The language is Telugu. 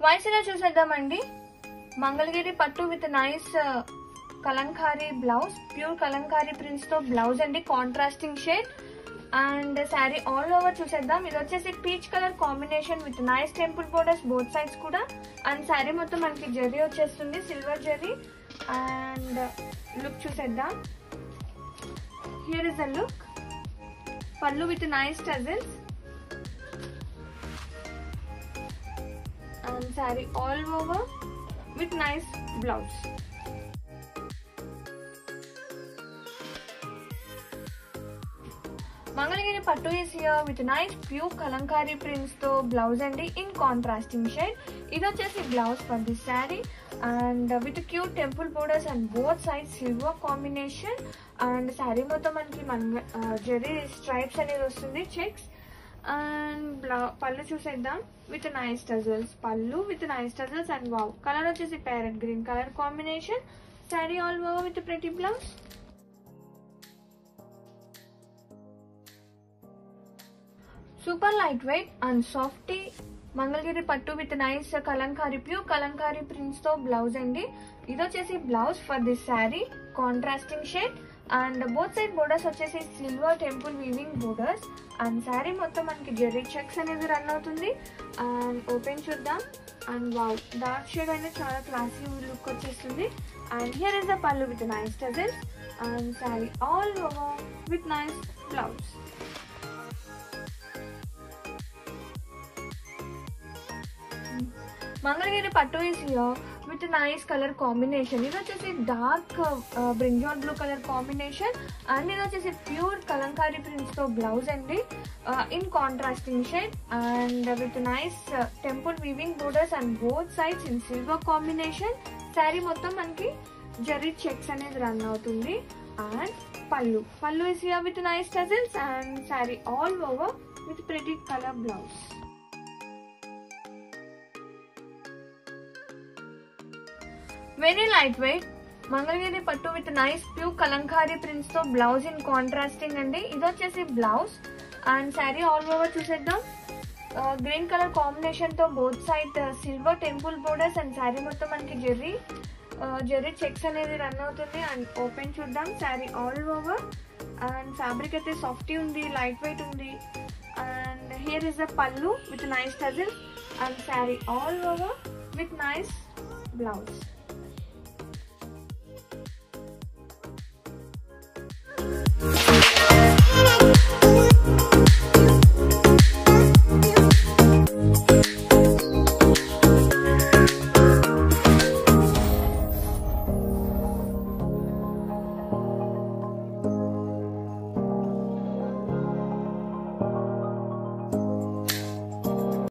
స్పైసీలో చూసేద్దామండి Mangalagiri pattu with nice Kalamkari blouse pure Kalamkari prints తో బ్లౌజ్ అండి contrasting shade and sari all over చూసేద్దాం ఇది వచ్చేసి peach colour combination with nice temple borders both sides కూడా అండ్ శారీ మొత్తం మనకి జరీ వచ్చేస్తుంది సిల్వర్ జరీ అండ్ లుక్ చూసేద్దాం here is the look pallu with nice tassels and saree all over with nice blouse. Mangalagiri pattu is here with nice pure Kalamkari prints తో బ్లౌజ్ అండి ఇన్ కాంట్రాస్టింగ్ షేడ్ ఇది వచ్చేసి blouse for this sari and with cute temple borders and both side silver combination and sari మొత్తం మనకి మన జరీ స్ట్రైప్స్ అనేది వస్తుంది చెక్స్ అండ్ బ్లౌ పళ్ళు చూసేద్దాం with nice tassels pallu with nice tassels and wow colour వచ్చేసి parrot green colour combination sari all over with pretty blouse super light weight and softy Mangalagiri pattu with nice Kalamkari pure Kalamkari prints తో బ్లౌజ్ అండి ఇది వచ్చేసి blouse for this sari contrasting shade and both side borders వచ్చేసి silver temple weaving borders and sari మొత్తం మనకి జెరీ చెక్స్ అనేది రన్ అవుతుంది అండ్ ఓపెన్ చూద్దాం అండ్ వావ్ డార్క్ షేడ్ అనేది చాలా క్లాసీ లుక్ వచ్చేస్తుంది and here is the pallu with nice tassels and sari all over with nice blouse Mangalagiri pattu is here with nice colour combination ఇది వచ్చేసి dark brinjal blue colour combination and ఇది వచ్చేసి ప్యూర్ కలంకారీ ప్రింట్స్ తో బ్లౌజ్ అండి in contrasting shade and with nice temple weaving borders and both sides in silver combination sari మొత్తం మనకి జరీ చెక్స్ అనేది రన్ అవుతుంది and pallu pallu is here with nice tassels and sari all over with pretty colour blouse very light weight Mangalagiri pattu with nice pure Kalamkari prints తో బ్లౌజ్ ఇన్ కాంట్రాస్టింగ్ అండి ఇది వచ్చేసి blouse and sari all over చూసేద్దాం గ్రీన్ కలర్ కాంబినేషన్ తో both side silver temple borders and sari మొత్తం మనకి జెర్రీ జెర్రీ చెక్స్ అనేది రన్ అవుతుంది అండ్ ఓపెన్ చూద్దాం sari all over and fabric అయితే సాఫ్టీ ఉంది లైట్ వెయిట్ ఉంది and here is the pallu with nice tassel and sari all over with nice blouse